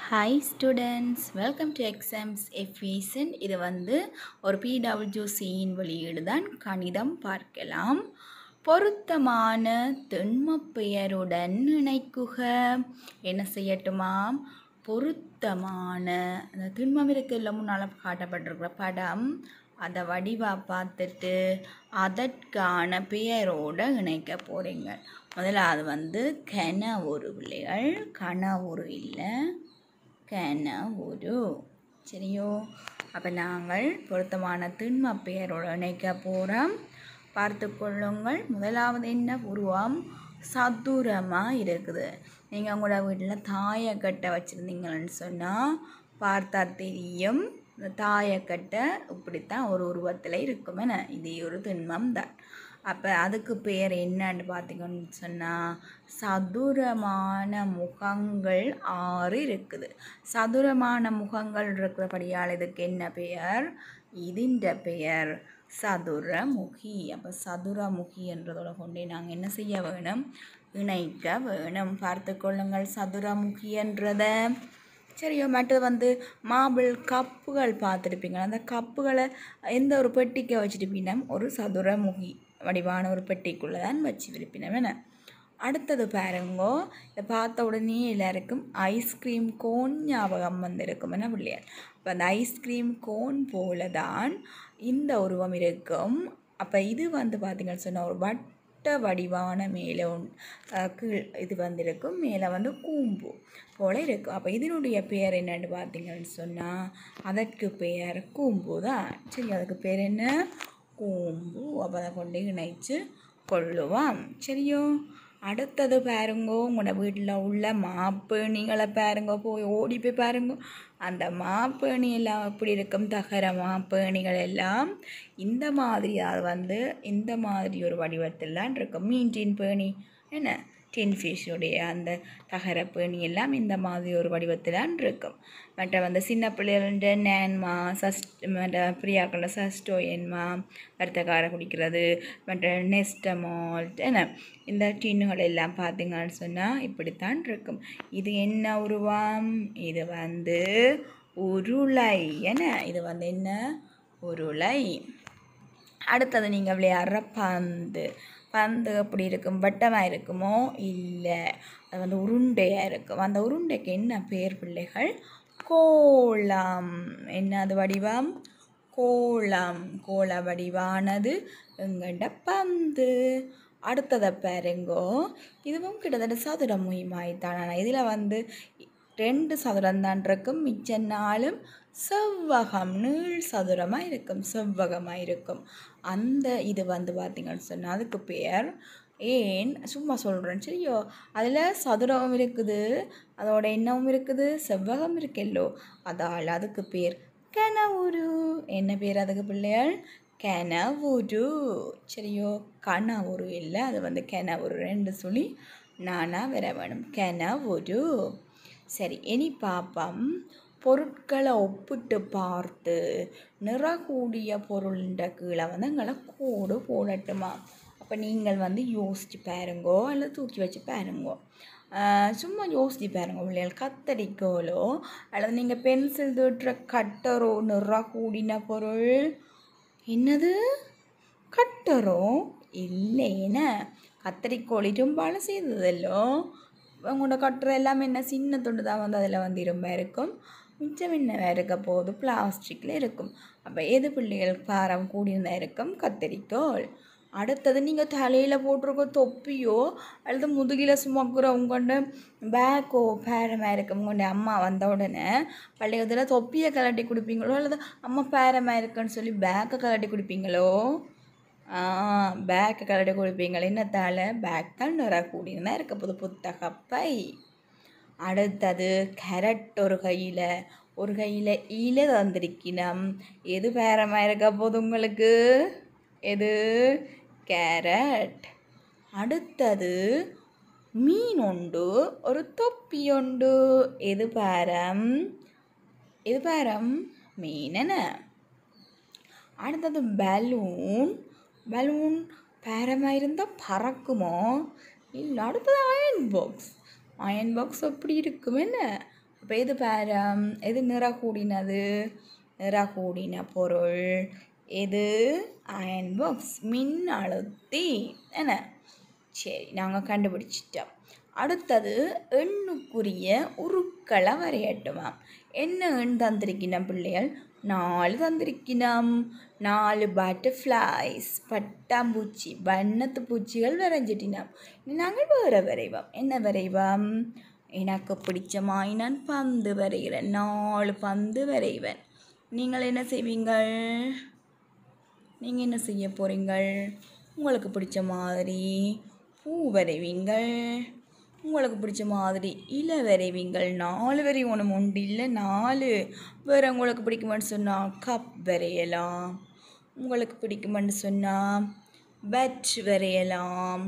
hi students welcome to exams efficient இது வந்து ஒரு பிடபிள்யூசியின் வெளியீடு தான் கணிதம் பார்க்கலாம் பொருத்தமான திண்மப் பெயருடன் இணைக்குக என்ன செய்யட்டுமாம் பொருத்தமான அந்த திண்மம் இருக்குல்ல முன்னால் காட்டப்பட்டிருக்கிற படம் அதை வடிவாக பார்த்துட்டு அதற்கான பெயரோடு இணைக்க போகிறீங்க முதல்ல அது வந்து கன ஒரு பிள்ளைகள் கன ஒரு இல்லை கன ஒரு சரியோ அப்போ நாங்கள் பொருத்தமான திண்ம பெயரோடு இணைக்க போகிறோம் பார்த்து கொள்ளுங்கள் முதலாவது என்ன உருவம் சதுரமாக இருக்குது நீங்கள் உங்களோட வீட்டில் தாயக்கட்டை வச்சுருந்தீங்கன்னு சொன்னால் பார்த்தா தெரியும் இந்த தாயக்கட்டை இப்படித்தான் ஒரு உருவத்தில் இருக்கும் என்ன இது ஒரு திண்மம் தான் அப்போ அதுக்கு பேர் என்னன்னு பார்த்தீங்கன்னு சொன்னால் சதுரமான முகங்கள் ஆறு இருக்குது சதுரமான முகங்கள் இருக்கிறபடியால் இதுக்கு என்ன பெயர் இதின்ற பெயர் சதுரமுகி அப்போ சதுரமுகி என்றதோட கொண்டே நாங்கள் என்ன செய்ய வேணும் இணைக்க வேணும் பார்த்து கொள்ளுங்கள் சதுரமுகி என்றதை சரியோ மற்றது வந்து மாபிள் கப்புகள் பார்த்துருப்பீங்க அந்த கப்புகளை எந்த ஒரு பெட்டிக்கு வச்சுருப்பீங்கன்னா ஒரு சதுரமுகி வடிவான ஒரு பெட்டிக்குள்ளே தான் வச்சு விருப்பினம் என்ன அடுத்தது பாருங்கோ இதை பார்த்த உடனே எல்லாருக்கும் ஐஸ்கிரீம் கோன் ஞாபகம் வந்திருக்கும் என்ன பிள்ளையார் அப்போ அந்த ஐஸ்கிரீம் கோன் போல தான் இந்த உருவம் இருக்கும் அப்போ இது வந்து பார்த்திங்கன்னு சொன்னால் ஒரு வட்ட வடிவான மேலே ஒன் கீழ் இது வந்திருக்கும் மேலே வந்து கூம்பு போல் இருக்கும் அப்போ இதனுடைய பெயர் என்னன்னு பார்த்தீங்கன்னு சொன்னால் அதற்கு பெயர் கூம்பு தான் சரி அதுக்கு பேர் என்ன கூம்பு அப்போ அதை கொண்டு இணைச்சு கொள்ளுவாம் சரியோ அடுத்தது பாருங்கோ உங்களோட வீட்டில் உள்ள மாப்பேணிகளை பாருங்க போய் ஓடி போய் பாருங்க அந்த மாப்பேணி எல்லாம் எப்படி இருக்கும் தகர மாப்பேணிகள் எல்லாம் இந்த மாதிரி அது வந்து இந்த மாதிரி ஒரு வடிவத்தில் தான் இருக்கும் மீன் டின் பேணி என்ன டின் ஃபிஷ்ஷுடைய அந்த தகர பேணி எல்லாம் இந்த மாதிரி ஒரு வடிவத்தில் தான் இருக்கும் மற்ற வந்து சின்ன பிள்ளைகள நேன்மா சஸ்ட் மற்ற பிரியாக்கள சஸ்டோயன்மா கருத்தக்கார குடிக்கிறது மற்ற நெஸ்டமால்ட் என்ன இந்த டின்னுகள் எல்லாம் பார்த்தீங்கன்னு சொன்னால் இப்படித்தான் இருக்கும் இது என்ன உருவம் இது வந்து உருளை என்ன இது வந்து என்ன உருளை அடுத்தது நீங்கள் விளையாடுற பந்து பந்து எப்படி இருக்கும் வட்டமாக இருக்குமோ இல்லை அது வந்து உருண்டையாக இருக்கும் அந்த உருண்டைக்கு என்ன பேர் பிள்ளைகள் கோலம் என்ன அது வடிவம் கோலம் கோல வடிவானது எங்கண்ட பந்து அடுத்ததை பாருங்கோ இதுவும் கிட்டத்தட்ட சதுர முயமாய்த்தான் இதில் வந்து ரெண்டு சதுரம் தான் இருக்கும் மிச்ச நாளும் செவ்வகம் நீள் சதுரமாக இருக்கும் செவ்வகமாக இருக்கும் அந்த இது வந்து பார்த்திங்கன்னு சொன்னால் அதுக்கு பேர் ஏன் சும்மா சொல்கிறேன் சரியோ அதில் சதுரம் இருக்குது அதோட என்னவும் இருக்குது செவ்வகம் இருக்கல்லோ அதால் அதுக்கு பேர் கனவுரு என்ன பேர் அதுக்கு பிள்ளைகள் கனவுரு சரியோ கனவுரு இல்லை அது வந்து கனவுரு ரெண்டு சொல்லி நானாக வர வேணும் கனவுரு சரி இனி பாப்பம் பொருட்களை ஒப்பிட்டு பார்த்து நிறக்கூடிய பொருள்ன்ற கீழே வந்து எங்களை கோடு போடட்டுமா அப்போ நீங்கள் வந்து யோசித்து பாருங்கோ அல்லது தூக்கி வச்சு பாருங்கோ சும்மா யோசித்து பாருங்க பிள்ளைகள் கத்தரிக்கோலோ அல்லது நீங்கள் பென்சில் தூட்டுற கட்டரோ நிற கூடின பொருள் என்னது கட்டரோ இல்லைன்னு கத்தரிக்கோள் இரும்பாலும் செய்ததல்லோ உங்களோட கட்டுற எல்லாமே என்ன சின்ன துண்டு தான் வந்து அதில் வந்து இரும்பாக இருக்கும் மிச்சம் என்ன இருக்க போகுது பிளாஸ்டிக்கில் இருக்கும் அப்போ எது பிள்ளைகள் பாரம் கூடியிருந்தா இருக்கும் கத்தரிக்கோள் அடுத்தது நீங்கள் தலையில் போட்டிருக்க தொப்பியோ அல்லது முதுகில் சுமக்குற உங்கள்ட பேக்கோ பேரமாக இருக்கும் உங்கள்ட அம்மா வந்த உடனே பள்ளியத்தில் தொப்பியை கலட்டி கொடுப்பீங்களோ அல்லது அம்மா பேரமாக இருக்குன்னு சொல்லி பேக்கை கலட்டி கொடுப்பீங்களோ பேக்கை கலட்டி கொடுப்பீங்களே என்னத்தால் பேக் தான் வரக்கூடியதான் இருக்க போது புத்தகப்பை அடுத்தது கேரட் ஒரு கையில் ஒரு கையில் ஈல தந்திருக்கணும் எது பேரமாக இருக்க போது உங்களுக்கு எது கேரட் அடுத்தது மீன் உண்டு ஒரு தொப்பி உண்டு எது பாரம் எது பாரம் மீன் என்ன அடுத்தது பலூன் பலூன் பேரமாக இருந்தால் பறக்குமோ இல்லை அடுத்தது அயன் பாக்ஸ் அயன் பாக்ஸ் அப்படி இருக்கும் என்ன அப்போ எது பேரம் எது நிற கூடினது நிற கூடின பொருள் எது அயன் பாக்ஸ் மின் அழுத்தி என்ன சரி நாங்கள் கண்டுபிடிச்சிட்டோம் அடுத்தது எண்ணுக்குரிய உருக்களை வரையட்டுமாம் என்ன எண் தந்திருக்கினோம் பிள்ளைகள் நாலு தந்திருக்கினோம் நாலு பட்டர்ஃப்ளைஸ் பட்டாம்பூச்சி வண்ணத்து பூச்சிகள் வரைஞ்சிட்டினோம் இனி நாங்கள் வேறு வரைவோம் என்ன வரைவோம் எனக்கு பிடிச்சமாய் நான் பந்து வரைகிறேன் நாலு பந்து வரைவேன் நீங்கள் என்ன செய்வீங்கள் நீங்கள் என்ன செய்ய போகிறீங்கள் உங்களுக்கு பிடிச்ச மாதிரி பூ வரைவீங்கள் உங்களுக்கு பிடிச்ச மாதிரி இலை வரைவீங்கள் நாலு வரை ஒன்று உண்டு இல்லை நாலு வேறு உங்களுக்கு பிடிக்குமென்னு சொன்னால் கப் வரையலாம் உங்களுக்கு பிடிக்குமென்னு சொன்னால் பெட் வரையலாம்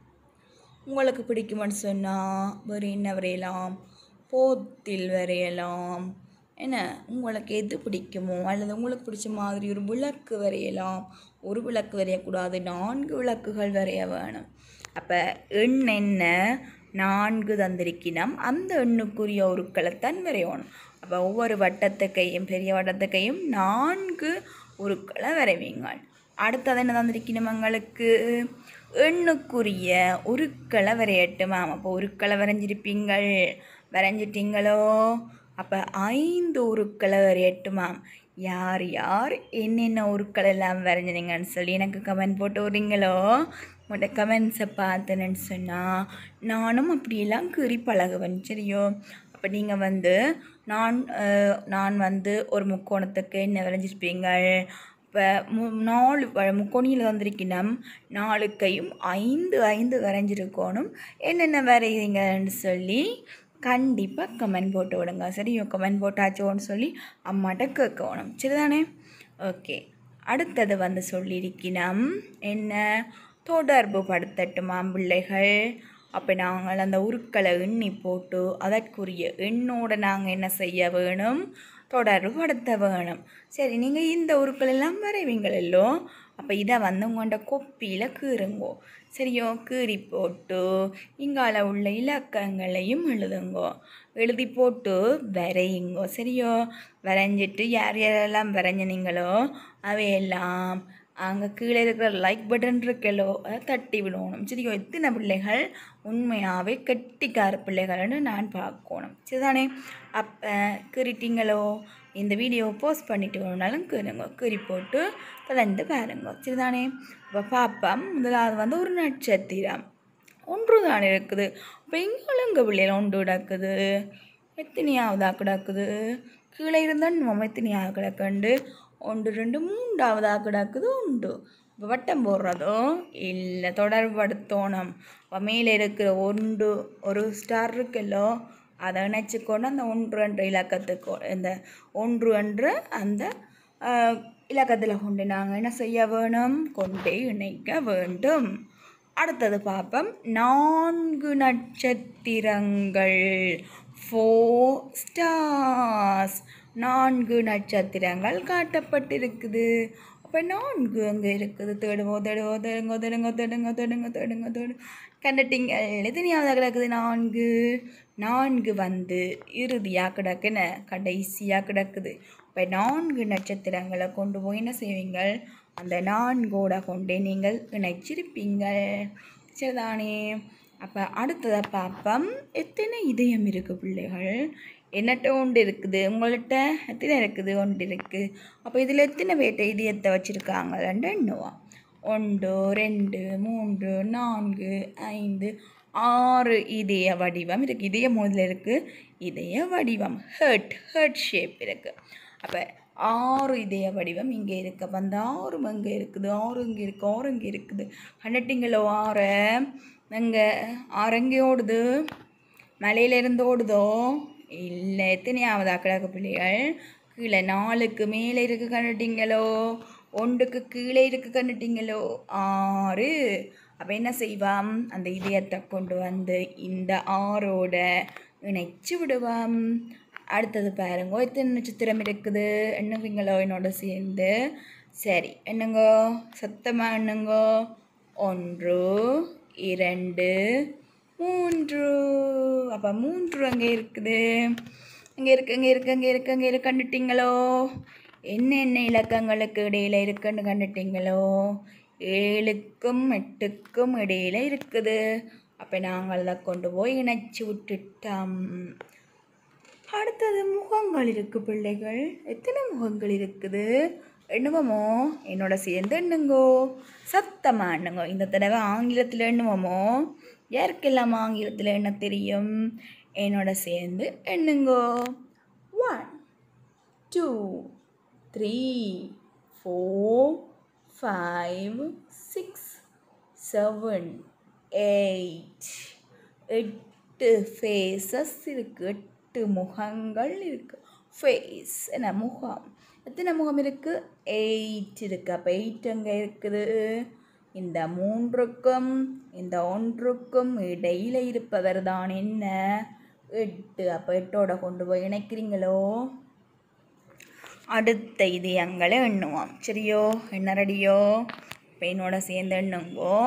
உங்களுக்கு பிடிக்குமென்னு சொன்னால் வேறு என்ன வரையலாம் போத்தில் வரையலாம் என்ன உங்களுக்கு எது பிடிக்குமோ அல்லது உங்களுக்கு பிடிச்ச மாதிரி ஒரு விளக்கு வரையலாம் ஒரு விளக்கு வரையக்கூடாது நான்கு விளக்குகள் வரைய வேணும் அப்போ எண் என்ன நான்கு தந்திருக்கினம் அந்த எண்ணுக்குரிய உருக்களைத்தான் வரையணும் அப்போ ஒவ்வொரு வட்டத்துக்கையும் பெரிய வட்டத்துக்கையும் நான்கு உருக்களை வரைவீங்க அடுத்தது என்ன தந்திருக்கணும் எங்களுக்கு எண்ணுக்குரிய உருக்களை வரையட்டுமாம் அப்போ உருக்களை வரைஞ்சிருப்பீங்கள் வரைஞ்சிட்டீங்களோ அப்போ ஐந்து உருக்களை வரையட்டுமாம் யார் யார் என்னென்ன உருக்கள் எல்லாம் வரைஞ்சினீங்கன்னு சொல்லி எனக்கு கமெண்ட் போட்டு விட்றீங்களோ உங்களோட கமெண்ட்ஸை பார்த்தேன்னு சொன்னால் நானும் அப்படியெல்லாம் கீறி பழகுவேன் சரியோ அப்போ நீங்கள் வந்து நான் அஹ், நான் வந்து ஒரு முக்கோணத்துக்கு என்ன வரைஞ்சிருப்பீங்கள் இப்போ மு நாலு வ- முக்கோணியில் வந்திருக்கணும் நாலு கையும் ஐந்து ஐந்து வரைஞ்சிருக்கணும் என்னென்ன வரைகிறீங்கன்னு சொல்லி கண்டிப்பாக கமெண்ட் போட்டு விடுங்க சரியோ கமெண்ட் போட்டாச்சோன்னு சொல்லி அம்மாட்ட கேட்கணும் சரிதானே ஓகே அடுத்தது வந்து சொல்லியிருக்கணும் என்ன தொடர்பு படுத்தட்டுமா பிள்ளைகள் அப்போ நாங்கள் அந்த உருக்களை எண்ணி போட்டு அதற்குரிய எண்ணோட நாங்கள் என்ன செய்ய வேணும் தொடர்பு படுத்த வேணும் சரி நீங்கள் இந்த உருக்கள் எல்லாம் வரைவீங்களோ அப்போ இதை வந்து உங்கள்கிட்ட கொப்பியில் கீறுங்கோ சரியோ கீறி போட்டு இங்கால உள்ள இலக்கங்களையும் எழுதுங்கோ எழுதி போட்டு வரையுங்கோ சரியோ வரைஞ்சிட்டு யார் யாரெல்லாம் வரைஞ்சினீங்களோ அவையெல்லாம் அங்கே கீழே இருக்கிற லைக் பட்டன் இருக்கலோ அதை தட்டி விடணும் சரியோ எத்தனை பிள்ளைகள் உண்மையாகவே கெட்டிக்கார பிள்ளைகள்னு நான் பார்க்கணும் சரிதானே அப்போ கீறிட்டீங்களோ இந்த வீடியோவை போஸ்ட் பண்ணிட்டு வேணுனாலும் கீறுங்க கீறி போட்டு தொடர்ந்து பாருங்க சரிதானே இப்போ பாப்பம் முதலாவது வந்து ஒரு நட்சத்திரம் ஒன்று தான் இருக்குது அப்போ எங்களும் இங்கே பிள்ளைகள் ஒன்று கிடக்குது எத்தனையாவதா கிடக்குது கீழே இருந்தால் நம்ம எத்தனையாவது கிடக்குண்டு ஒன்று ரெண்டு மூன்றாவதாக கிடக்குது உண்டு இப்போ வட்டம் போடுறதோ இல்லை தொடர்படுத்தணும் இப்போ மேலே இருக்கிற ஒன்று ஒரு ஸ்டார் இருக்குல்லோ அதை இணைச்சிக்கொண்டு அந்த ஒன்று என்ற இலக்கத்துக்கு இந்த ஒன்று என்ற அந்த இலக்கத்தில் கொண்டு நாங்கள் என்ன செய்ய வேணும் கொண்டே இணைக்க வேண்டும் அடுத்தது பார்ப்போம் நான்கு நட்சத்திரங்கள் ஃபோ ஸ்டார்ஸ் நான்கு நட்சத்திரங்கள் காட்டப்பட்டிருக்குது அப்போ நான்கு அங்கே இருக்குது தேடுவோம் தேடுவோம் தேடுங்க தேடுங்க தேடுங்க தேடுங்க தேடுங்க தேடு கண்டுட்டீங்க எத்தனையாவது கிடக்குது நான்கு நான்கு வந்து இறுதியாக கிடக்குன கடைசியாக கிடக்குது இப்போ நான்கு நட்சத்திரங்களை கொண்டு போய் என்ன செய்வீங்க அந்த நான்கோட கொண்டே நீங்கள் இணைச்சிருப்பீங்கள் சரிதானே அப்போ அடுத்ததை பார்ப்போம் எத்தனை இதயம் இருக்குது பிள்ளைகள் என்னட்ட ஒன்று இருக்குது உங்கள்கிட்ட எத்தனை இருக்குது ஒன்று இருக்குது அப்போ இதில் எத்தனை பேர்ட்ட இதயத்தை வச்சுருக்காங்களான்னு எண்ணுவோம் ஒன்று ரெண்டு மூன்று நான்கு ஐந்து ஆறு இதய வடிவம் இருக்குது இதய முதல்ல இருக்குது இதய வடிவம் ஹர்ட் ஹர்ட் ஷேப் இருக்குது அப்போ ஆறு இதய வடிவம் இங்கே இருக்குது அப்போ அந்த ஆறும் அங்கே இருக்குது ஆறு இங்கே இருக்குது ஆறு இங்கே இருக்குது கண்டுட்டிங்களோ ஆறை அங்கே ஆறு எங்கே ஓடுது மலையிலேருந்து ஓடுதோ இல்லை எத்தனையாவதா கிடக்கு பிள்ளைகள் கீழே நாலுக்கு மேலே இருக்கு கண்டுட்டிங்களோ ஒன்றுக்கு கீழே இருக்கு கண்டுட்டிங்களோ ஆறு அப்போ என்ன செய்வாம் அந்த இதயத்தை கொண்டு வந்து இந்த ஆறோட இணைச்சு விடுவாம் அடுத்தது பாருங்க எத்தனை நட்சத்திரம் இருக்குது என்னவீங்களோ என்னோட சேர்ந்து சரி என்னங்கோ சத்தமாக என்னங்கோ ஒன்று இரண்டு மூன்று அப்போ மூன்று அங்கே இருக்குது இங்கே இருக்கு இங்கே இருக்கு இங்கே இருக்கு இங்கே இருக்கு கண்டுட்டீங்களோ என்னென்ன இலக்கங்களுக்கு இடையில இருக்குன்னு கண்டுட்டீங்களோ ஏழுக்கும் எட்டுக்கும் இடையில இருக்குது அப்போ நாங்கள் அதை கொண்டு போய் இணைச்சி விட்டுட்டோம் அடுத்தது முகங்கள் இருக்கு பிள்ளைகள் எத்தனை முகங்கள் இருக்குது எண்ணுவோமோ என்னோட சேர்ந்து எண்ணுங்கோ சத்தமாக எண்ணுங்கோ இந்த தடவை ஆங்கிலத்தில் எண்ணுவோமோ யாருக்கெல்லாம் ஆங்கிலத்தில் என்ன தெரியும் என்னோட சேர்ந்து எண்ணுங்கோ one two three four five six seven eight எட்டு ஃபேஸஸ் இருக்குது எட்டு முகங்கள் இருக்குது ஃபேஸ் என்ன முகம் எத்தனை முகம் இருக்குது எயிட் இருக்குது அப்போ எயிட் அங்கே இருக்குது இந்த மூன்றுக்கும் இந்த ஒன்றுக்கும் இடையில் இருப்பவர் தான் என்ன எட்டு அப்போ எட்டோட கொண்டு போய் இணைக்கிறீங்களோ அடுத்த இதயங்களை எண்ணுவோம் சரியோ என்ன ரெடியோ இப்போ என்னோட சேர்ந்து எண்ணுங்கோ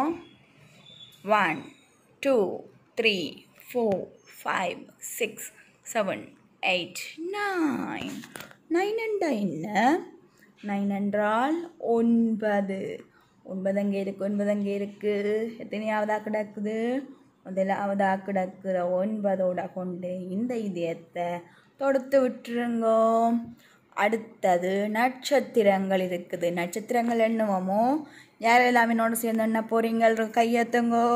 one two three four five six seven eight nine nine என்றா என்ன நைன் என்றால் ஒன்பது ஒன்பது அங்கே இருக்குது ஒன்பது அங்கே இருக்குது எத்தனையாவதாக கிடக்குது முதலாவதாக கிடக்குற ஒன்பதோட கொண்டு இந்த இதயத்தை தொடுத்து விட்டுருங்கோ அடுத்தது நட்சத்திரங்கள் இருக்குது நட்சத்திரங்கள் எண்ணுவோமோ யாரெல்லாம் என்னோட சேர்ந்து என்ன போகிறீங்க கையெத்துங்கோ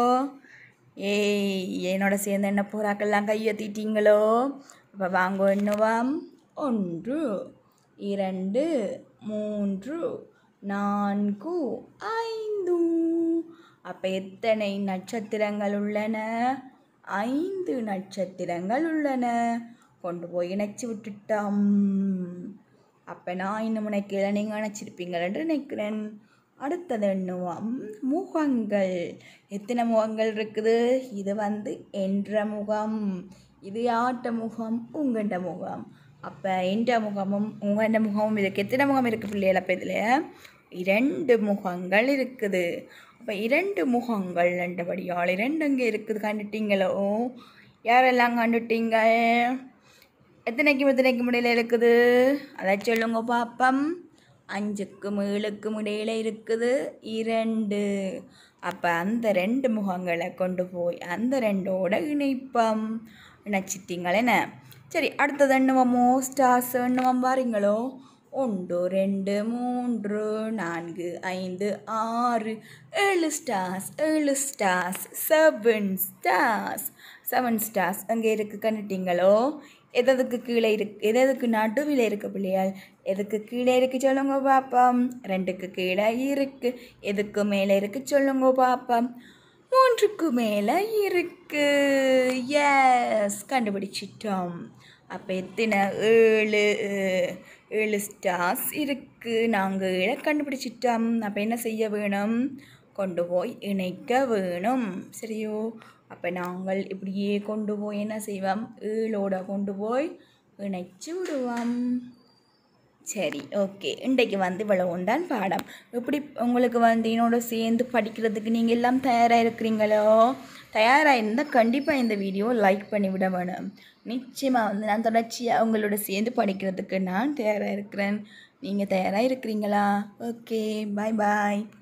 ஏய் என்னோட சேர்ந்து என்ன போகிறாக்கெல்லாம் கையெத்திட்டீங்களோ அப்போ வாங்கோ எண்ணுவோம் ஒன்று இரண்டு மூன்று நான்கு ஐந்து அப்போ எத்தனை நட்சத்திரங்கள் உள்ளன ஐந்து நட்சத்திரங்கள் உள்ளன கொண்டு போய் இணைச்சி விட்டுட்டோம் அப்போ நான் இன்னும் நினைக்கல நீங்கள் நினச்சிருப்பீங்கள் என்று நினைக்கிறேன் அடுத்தது எண்ணுவோம் முகங்கள் எத்தனை முகங்கள் இருக்குது இது வந்து என்ற முகம் இது யாட்ட முகம் உங்கண்ட முகம் அப்போ என்ற முகமும் உங்கண்ட முகமும் இருக்கு எத்தனை முகம் இருக்குது பிள்ளைகள் அப்போ இதில் இரண்டு முகங்கள் இருக்குது அப்போ இரண்டு முகங்கள் ரெண்டபடியால் இரண்டு அங்கே இருக்குது கண்டுட்டீங்களோ யாரெல்லாம் கண்டுட்டீங்க எத்தனைக்கும் எத்தனைக்கும் இடையில இருக்குது அதை சொல்லுங்க பாப்பம் அஞ்சுக்கும் ஏழுக்கும் இடையில இருக்குது இரண்டு அப்போ அந்த ரெண்டு முகங்களை கொண்டு போய் அந்த ரெண்டோட இணைப்பம் இணைச்சிட்டிங்களேன சரி அடுத்தது எண்ணுவோமோ ஸ்டார்ஸ் எண்ணுவோம் பாருங்களோ ஒன்று ரெண்டு மூன்று நான்கு ஐந்து ஆறு ஏழு ஸ்டார்ஸ் ஏழு stars seven stars seven stars அங்கே இருக்கு கண்டுட்டீங்களோ எதற்கு கீழே இருக்கு எதற்கு நடுவில் இருக்கு பிள்ளையால் எதுக்கு கீழே இருக்கு சொல்லுங்க பாப்பம் ரெண்டுக்கு கீழே இருக்கு எதுக்கு மேலே இருக்கு சொல்லுங்க பாப்பம் மூன்றுக்கு மேலே இருக்கு எஸ் கண்டுபிடிச்சிட்டோம் அப்போ எத்தனை ஏழு ஏழு ஸ்டார்ஸ் இருக்குது நாங்கள் ஏழை கண்டுபிடிச்சிட்டோம் அப்போ என்ன செய்ய வேணும் கொண்டு போய் இணைக்க வேணும் சரியோ அப்போ நாங்கள் இப்படியே கொண்டு போய் என்ன செய்வோம் ஏழோட கொண்டு போய் இணைச்சு விடுவோம் சரி ஓகே இன்றைக்கு வந்து இவ்வளவு தான் பாடம் எப்படி உங்களுக்கு வந்து என்னோட சேர்ந்து படிக்கிறதுக்கு நீங்கள் எல்லாம் தயாராக இருக்கிறீங்களோ தயாராக இருந்தால் கண்டிப்பாக இந்த வீடியோ லைக் பண்ணி விட வேணும் நிச்சயமாக வந்து நான் தொடர்ச்சியாக உங்களோட சேர்ந்து படிக்கிறதுக்கு நான் தயாராக இருக்கிறேன் நீங்கள் தயாராக இருக்கிறீங்களா ஓகே பாய் பாய்